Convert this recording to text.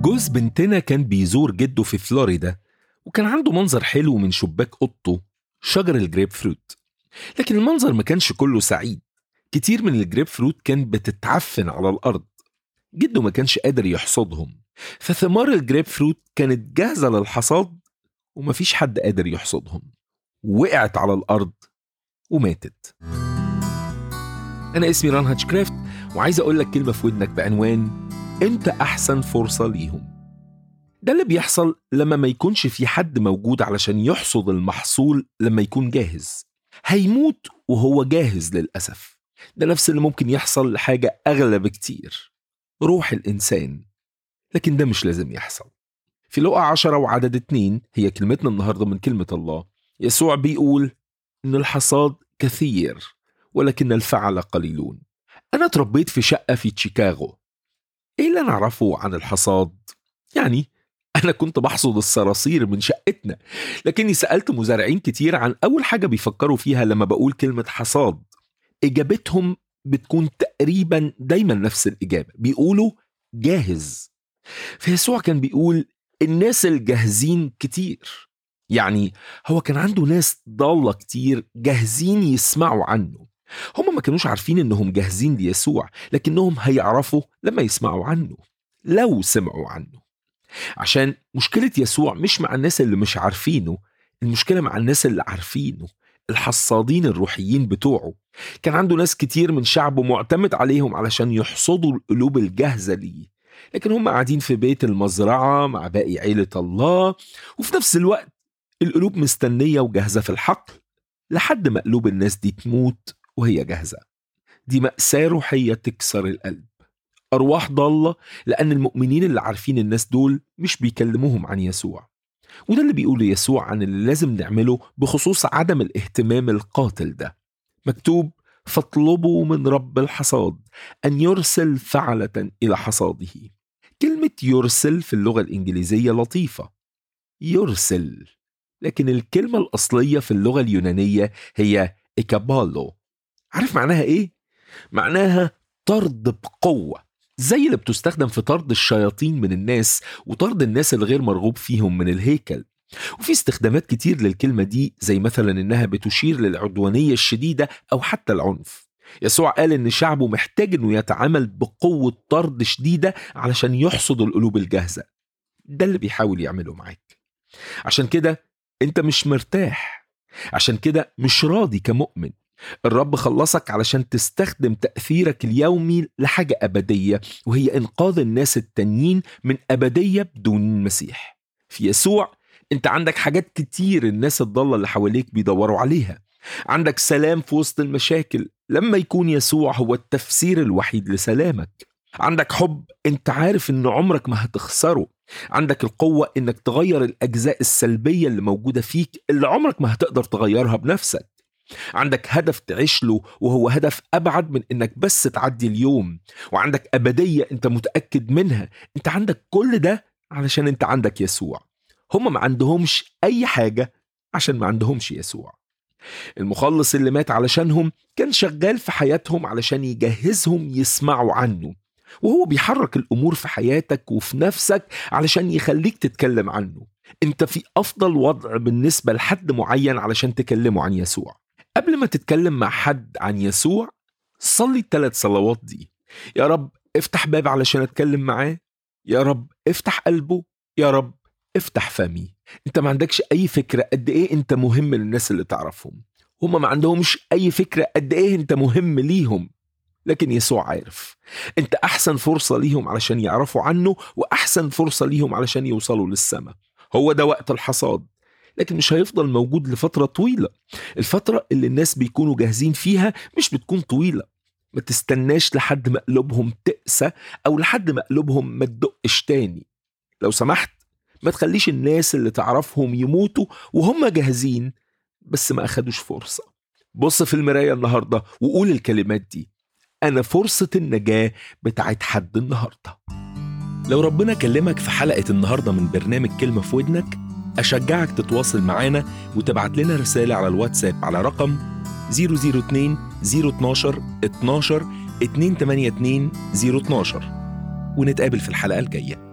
جوز بنتنا كان بيزور جده في فلوريدا وكان عنده منظر حلو من شباك اوضته شجر الجريب فروت لكن المنظر ما كانش كله سعيد كتير من الجريب فروت كان بتتعفن على الأرض جده ما كانش قادر يحصدهم فثمار الجريب فروت كانت جاهزة للحصاد ومفيش حد قادر يحصدهم وقعت على الأرض وماتت أنا اسمي ران هاتشكرافت وعايز أقول لك كلمة في ودنك بعنوان أنت أحسن فرصة ليهم ده اللي بيحصل لما ما يكونش في حد موجود علشان يحصد المحصول لما يكون جاهز هيموت وهو جاهز للأسف ده نفس اللي ممكن يحصل لحاجة أغلى بكتير روح الإنسان لكن ده مش لازم يحصل في لقى عشرة وعدد اتنين هي كلمتنا النهاردة من كلمة الله يسوع بيقول إن الحصاد كثير ولكن الفعل قليلون أنا اتربيت في شقة في تشيكاغو إيه اللي نعرفه عن الحصاد؟ يعني أنا كنت بحصد الصراصير من شقتنا لكني سألت مزارعين كتير عن أول حاجة بيفكروا فيها لما بقول كلمة حصاد إجابتهم بتكون تقريبا دايما نفس الإجابة بيقولوا جاهز فيسوع كان بيقول الناس الجاهزين كتير يعني هو كان عنده ناس ضالة كتير جاهزين يسمعوا عنه هم ما كانوش عارفين انهم جاهزين ليسوع لكنهم هيعرفوا لما يسمعوا عنه لو سمعوا عنه عشان مشكلة يسوع مش مع الناس اللي مش عارفينه المشكلة مع الناس اللي عارفينه الحصادين الروحيين بتوعه كان عنده ناس كتير من شعبه معتمد عليهم علشان يحصدوا القلوب الجاهزة ليه لكن هم قاعدين في بيت المزرعة مع باقي عيلة الله وفي نفس الوقت القلوب مستنية وجاهزة في الحقل لحد ما قلوب الناس دي تموت وهي جاهزة دي مأساة روحية تكسر القلب أرواح ضالة لأن المؤمنين اللي عارفين الناس دول مش بيكلموهم عن يسوع وده اللي بيقوله يسوع عن اللي لازم نعمله بخصوص عدم الاهتمام القاتل ده مكتوب فاطلبوا من رب الحصاد أن يرسل فعلة إلى حصاده كلمة يرسل في اللغة الإنجليزية لطيفة يرسل لكن الكلمة الأصلية في اللغة اليونانية هي إيكابالو عارف معناها إيه؟ معناها طرد بقوة زي اللي بتستخدم في طرد الشياطين من الناس وطرد الناس الغير مرغوب فيهم من الهيكل وفي استخدامات كتير للكلمة دي زي مثلا إنها بتشير للعدوانية الشديدة أو حتى العنف يسوع قال إن شعبه محتاج إنه يتعامل بقوة طرد شديدة علشان يحصد القلوب الجاهزة ده اللي بيحاول يعمله معاك عشان كده أنت مش مرتاح عشان كده مش راضي كمؤمن الرب خلصك علشان تستخدم تأثيرك اليومي لحاجة أبدية وهي إنقاذ الناس التانيين من أبدية بدون المسيح في يسوع أنت عندك حاجات كتير الناس الضالة اللي حواليك بيدوروا عليها عندك سلام في وسط المشاكل لما يكون يسوع هو التفسير الوحيد لسلامك عندك حب انت عارف ان عمرك ما هتخسره عندك القوة انك تغير الاجزاء السلبية اللي موجودة فيك اللي عمرك ما هتقدر تغيرها بنفسك عندك هدف تعيش له وهو هدف ابعد من انك بس تعدي اليوم وعندك ابديه انت متاكد منها انت عندك كل ده علشان انت عندك يسوع هم ما عندهمش اي حاجه عشان ما عندهمش يسوع المخلص اللي مات علشانهم كان شغال في حياتهم علشان يجهزهم يسمعوا عنه وهو بيحرك الامور في حياتك وفي نفسك علشان يخليك تتكلم عنه انت في افضل وضع بالنسبه لحد معين علشان تكلمه عن يسوع قبل ما تتكلم مع حد عن يسوع صلي الثلاث صلوات دي يا رب افتح باب علشان اتكلم معاه يا رب افتح قلبه يا رب افتح فمي انت ما عندكش اي فكره قد ايه انت مهم للناس اللي تعرفهم هما ما عندهمش اي فكره قد ايه انت مهم ليهم لكن يسوع عارف انت احسن فرصه ليهم علشان يعرفوا عنه واحسن فرصه ليهم علشان يوصلوا للسماء هو ده وقت الحصاد لكن مش هيفضل موجود لفترة طويلة الفترة اللي الناس بيكونوا جاهزين فيها مش بتكون طويلة ما تستناش لحد ما قلوبهم تقسى أو لحد ما قلوبهم ما تدقش تاني لو سمحت ما تخليش الناس اللي تعرفهم يموتوا وهم جاهزين بس ما أخدوش فرصة بص في المراية النهاردة وقول الكلمات دي أنا فرصة النجاة بتاعت حد النهاردة لو ربنا كلمك في حلقة النهاردة من برنامج كلمة في ودنك أشجعك تتواصل معانا وتبعت لنا رسالة على الواتساب على رقم 002 012 12 282 012 ونتقابل في الحلقة الجاية